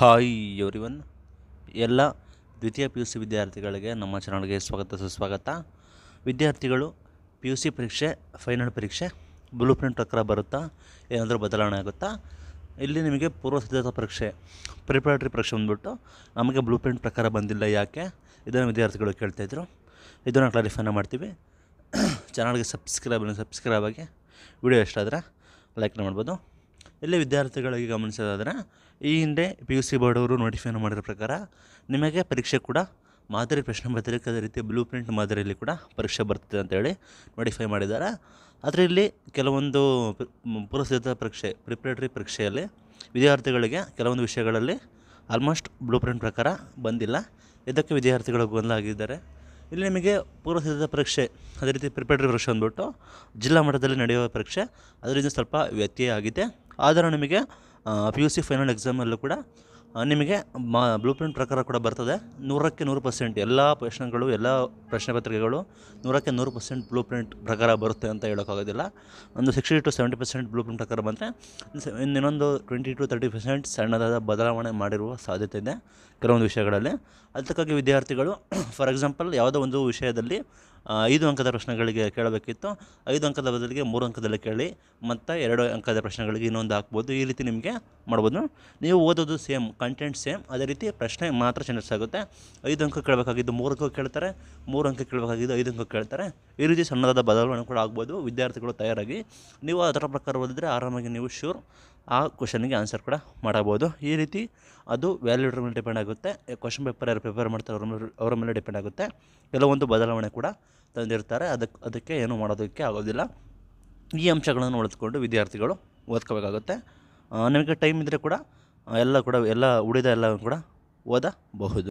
hi everyone ಎಲ್ಲ ದ್ವಿತೀಯ P U C ವಿದ್ಯಾರ್ಥಿಗಳಿಗೆ ನಮ್ಮ ಚಾನಲ್ಗೆ ಸ್ವಾಗತ ಸುಸ್ವಾಗತ ವಿದ್ಯಾರ್ಥಿಗಳು ಪಿ ಯು ಸಿ ಪರೀಕ್ಷೆ ಫೈನಲ್ ಪರೀಕ್ಷೆ ಬ್ಲೂ ಪ್ರಿಂಟ್ ಪ್ರಕಾರ ಬರುತ್ತಾ ಏನಾದರೂ ಬದಲಾವಣೆ ಆಗುತ್ತಾ ಇಲ್ಲಿ ನಿಮಗೆ ಪೂರ್ವ ಸಿದ್ಧತಾ ಪರೀಕ್ಷೆ ಪ್ರಿಪರೇಟರಿ ಪರೀಕ್ಷೆ ಬಂದ್ಬಿಟ್ಟು ನಮಗೆ ಬ್ಲೂ ಪ್ರಿಂಟ್ ಪ್ರಕಾರ ಬಂದಿಲ್ಲ ಯಾಕೆ ಇದನ್ನು ವಿದ್ಯಾರ್ಥಿಗಳು ಕೇಳ್ತಾಯಿದ್ರು ಇದನ್ನು ಕ್ಲಾರಿಫೈನ ಮಾಡ್ತೀವಿ ಚಾನಲ್ಗೆ ಸಬ್ಸ್ಕ್ರೈಬ್ ಸಬ್ಸ್ಕ್ರೈಬ್ ಆಗಿ ವಿಡಿಯೋ ಇಷ್ಟ ಆದರೆ ಲೈಕ್ನ ಮಾಡ್ಬೋದು ಇಲ್ಲಿ ವಿದ್ಯಾರ್ಥಿಗಳಿಗೆ ಗಮನಿಸೋದಾದರೆ ಈ ಹಿಂದೆ ಪಿ ಯು ಸಿ ಬೋರ್ಡ್ ಅವರು ನೋಟಿಫೈನ್ ಮಾಡಿರೋ ಪ್ರಕಾರ ನಿಮಗೆ ಪರೀಕ್ಷೆ ಕೂಡ ಮಾದರಿ ಪ್ರಶ್ನೆ ಪತ್ರಿಕೆ ಅದೇ ರೀತಿ ಬ್ಲೂ ಪ್ರಿಂಟ್ ಮಾದರಿಯಲ್ಲಿ ಕೂಡ ಪರೀಕ್ಷೆ ಬರ್ತದೆ ಅಂತೇಳಿ ನೋಟಿಫೈ ಮಾಡಿದ್ದಾರೆ ಆದರೆ ಇಲ್ಲಿ ಕೆಲವೊಂದು ಪಿ- ಮ್, ಪೂರ್ವಸಿದ್ಧತಾ ಪರೀಕ್ಷೆ ಪ್ರಿಪ್ರೇಟರಿ ಪರೀಕ್ಷೆಯಲ್ಲಿ ವಿದ್ಯಾರ್ಥಿಗಳಿಗೆ ಕೆಲವೊಂದು ವಿಷಯಗಳಲ್ಲಿ ಆಲ್ಮೋಸ್ಟ್ ಬ್ಲೂ ಪ್ರಿಂಟ್ ಪ್ರಕಾರ ಬಂದಿಲ್ಲ ಇದಕ್ಕೆ ವಿದ್ಯಾರ್ಥಿಗಳು ಗೊಂದಲ ಆಗಿದ್ದಾರೆ ಇಲ್ಲಿ ನಿಮಗೆ ಪೂರ್ವಸಿದ್ಧತಾ ಪರೀಕ್ಷೆ ಅದೇ ರೀತಿ ಪ್ರಿಪೇಟರಿ ಪರೀಕ್ಷೆ ಅಂದ್ಬಿಟ್ಟು ಜಿಲ್ಲಾ ಮಟ್ಟದಲ್ಲಿ ನಡೆಯುವ ಪರೀಕ್ಷೆ ಅದರಿಂದ ಸ್ವಲ್ಪ ವ್ಯತ್ಯಯ ಆಗಿದೆ ಆದರೆ ನಿಮಗೆ ಪಿ ಯು ಸಿ ಫೈನಲ್ ಎಕ್ಸಾಮಲ್ಲೂ ಕೂಡ ಆ, ನಿಮಗೆ ಮಾ ಬ್ಲೂ ಪ್ರಿಂಟ್ ಪ್ರಕಾರ ಕೂಡ ಬರ್ತದೆ ನೂರಕ್ಕೆ ನೂರು ಪರ್ಸೆಂಟ್ ಎಲ್ಲ ಪ್ರಶ್ನೆಗಳು ಎಲ್ಲ ಪ್ರಶ್ನೆ ಪತ್ರಿಕೆಗಳು ನೂರಕ್ಕೆ ನೂರು ಪರ್ಸೆಂಟ್ ಬ್ಲೂ ಪ್ರಿಂಟ್ ಪ್ರಕಾರ ಬರುತ್ತೆ ಅಂತ ಹೇಳೋಕ್ಕಾಗೋದಿಲ್ಲ ಒಂದು sixty to seventy percent blueprint ಪ್ರಕಾರ ಬಂದರೆ ಇನ್ನೊಂದು ಟ್ವೆಂಟಿ ಟು ತರ್ಟಿ ಪರ್ಸೆಂಟ್ ಸಣ್ಣದಾದ ಬದಲಾವಣೆ ಮಾಡಿರುವ ಸಾಧ್ಯತೆ ಇದೆ ಕೆಲವೊಂದು ವಿಷಯಗಳಲ್ಲಿ ಅದಕ್ಕಾಗಿ ವಿದ್ಯಾರ್ಥಿಗಳು ಫಾರ್ ಎಕ್ಸಾಂಪಲ್ ಯಾವುದೋ ಒಂದು ವಿಷಯದಲ್ಲಿ ಆ, ಐದು ಅಂಕದ ಪ್ರಶ್ನೆಗಳಿಗೆ ಕೇಳಬೇಕಿತ್ತು ಐದು ಅಂಕದ ಬದಲಿಗೆ ಮೂರು ಅಂಕದಲ್ಲಿ ಕೇಳಿ ಮತ್ತು ಎರಡು ಅಂಕದ ಪ್ರಶ್ನೆಗಳಿಗೆ ಇನ್ನೊಂದು ಹಾಕ್ಬೋದು ಈ ರೀತಿ ನಿಮಗೆ ಮಾಡ್ಬೋದು ನೀವು ಓದೋದು ಸೇಮ್ ಕಂಟೆಂಟ್ ಸೇಮ್ ಅದೇ ರೀತಿ ಪ್ರಶ್ನೆ ಮಾತ್ರ ಚೇಂಜಸ್ ಆಗುತ್ತೆ ಐದು ಅಂಕ ಕೇಳಬೇಕಾಗಿದ್ದು ಮೂರು ಅಂಕ ಕೇಳ್ತಾರೆ ಮೂರು ಅಂಕ ಕೇಳಬೇಕಾಗಿದ್ದು ಐದು ಅಂಕ ಕೇಳ್ತಾರೆ ಈ ರೀತಿ ಸಣ್ಣದಾದ ಬದಲಾವಣೆ ಕೂಡ ಆಗ್ಬೋದು ವಿದ್ಯಾರ್ಥಿಗಳು ತಯಾರಾಗಿ ನೀವು ಅದರ ಪ್ರಕಾರ ಓದಿದರೆ ಆರಾಮಾಗಿ ನೀವು ಶ್ಯೂರ್ ಆ ಕ್ವಶನಿಗೆ ಆನ್ಸರ್ ಕೂಡ ಮಾಡಬೋದು ಈ ರೀತಿ ಅದು ವ್ಯಾಲ್ಯೂಡ್ರ ಮೇಲೆ ಡಿಪೆಂಡ್ ಆಗುತ್ತೆ ಕ್ವಶನ್ ಪೇಪರ್ ಯಾರು ಪ್ರಿಪೇರ್ ಮಾಡ್ತಾರೆ ಅವ್ರ ಮೇಲೆ ಅವರ ಮೇಲೆ ಡಿಪೆಂಡ್ ಆಗುತ್ತೆ ಕೆಲವೊಂದು ಬದಲಾವಣೆ ಕೂಡ ತಂದಿರ್ತಾರೆ ಅದಕ್ಕೆ ಅದಕ್ಕೆ ಏನು ಮಾಡೋದಕ್ಕೆ ಆಗೋದಿಲ್ಲ ಈ ಅಂಶಗಳನ್ನು ಉಳಿದುಕೊಂಡು ವಿದ್ಯಾರ್ಥಿಗಳು ಓದ್ಕೋಬೇಕಾಗುತ್ತೆ ಆ, ನಿಮಗೆ ಟೈಮ್ ಇದ್ದರೆ ಕೂಡ ಆ, ಎಲ್ಲ ಕೂಡ ಎಲ್ಲ ಉಳಿದ ಎಲ್ಲ ಕೂಡ ಓದಬಹುದು